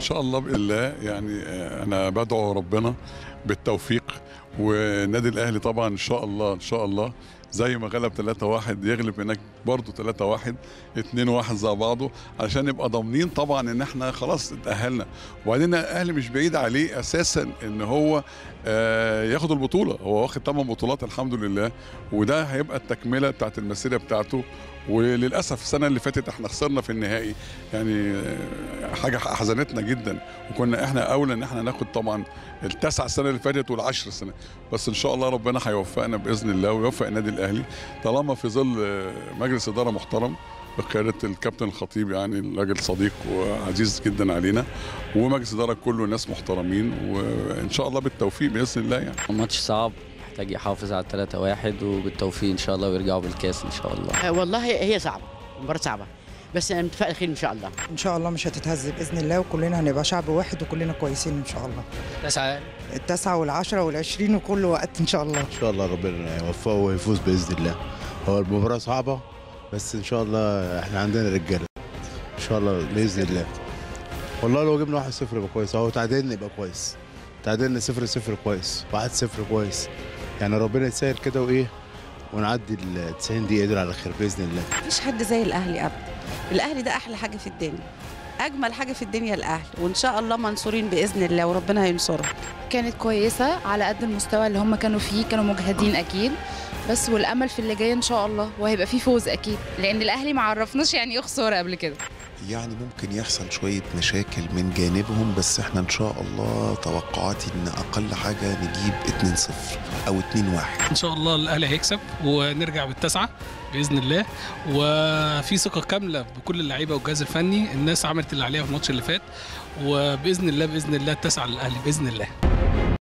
شاء الله باذن الله يعني آه، انا بدعو ربنا بالتوفيق والنادي الاهلي طبعا ان شاء الله ان شاء الله زي ما غلب 3-1 يغلب هناك برضه 3-1 2-1 زي بعضه علشان نبقى ضامنين طبعا ان احنا خلاص اتاهلنا وبعدين الاهلي مش بعيد عليه اساسا ان هو آه، ياخد البطوله هو واخد 8 بطولات الحمد لله وده هيبقى التكمله بتاعت المسيره بتاعته وللاسف السنه اللي فاتت احنا خسرنا في النهائي يعني آه، حاجه احزنتنا جدا وكنا احنا اولى ان احنا ناخد طبعا التسع السنه اللي فاتت والعشر سنه بس ان شاء الله ربنا هيوفقنا باذن الله ويوفق النادي الاهلي طالما في ظل آه، مجلس اداره محترم بقياده الكابتن الخطيب يعني راجل صديق وعزيز جدا علينا ومجلس اداره كله ناس محترمين وان شاء الله بالتوفيق باذن الله يعني ماتش صعب محتاج يحافظ على 3 1 وبالتوفيق ان شاء الله ويرجعوا بالكاس ان شاء الله آه، والله هي صعبه مباراه صعبه بس انا متفائل خير ان شاء الله ان شاء الله مش هتتهز باذن الله وكلنا هنبقى شعب واحد وكلنا كويسين ان شاء الله تسعة التاسعه والعشره والعشرين وكل وقت ان شاء الله ان شاء الله ربنا يوفقه ويفوز باذن الله هو المباراه صعبه بس ان شاء الله احنا عندنا رجاله ان شاء الله باذن الله والله لو جبنا 1-0 يبقى كويس اهو تعادلنا يبقى كويس تعادلنا 0-0 كويس 1-0 كويس يعني ربنا يسهل كده وايه ونعدي ال 90 دقيقه دول على خير باذن الله مفيش حد زي الاهلي ابدا الاهلي ده احلى حاجه في الدنيا اجمل حاجه في الدنيا الاهلي وان شاء الله منصورين باذن الله وربنا هينصرهم كانت كويسة على قد المستوى اللي هم كانوا فيه كانوا مجهدين أكيد بس والأمل في اللي جاي إن شاء الله وهيبقى فيه فوز أكيد لأن الأهلي ما عرفناش يعني إيه خسارة قبل كده يعني ممكن يحصل شوية مشاكل من جانبهم بس احنا ان شاء الله توقعاتي ان اقل حاجة نجيب 2-0 او 2-1 ان شاء الله الاهلي هيكسب ونرجع بالتسعه باذن الله وفي ثقه كامله بكل اللعيبه والجهاز الفني الناس عملت اللي عليها في الماتش اللي فات وباذن الله باذن الله التسعه للاهلي باذن الله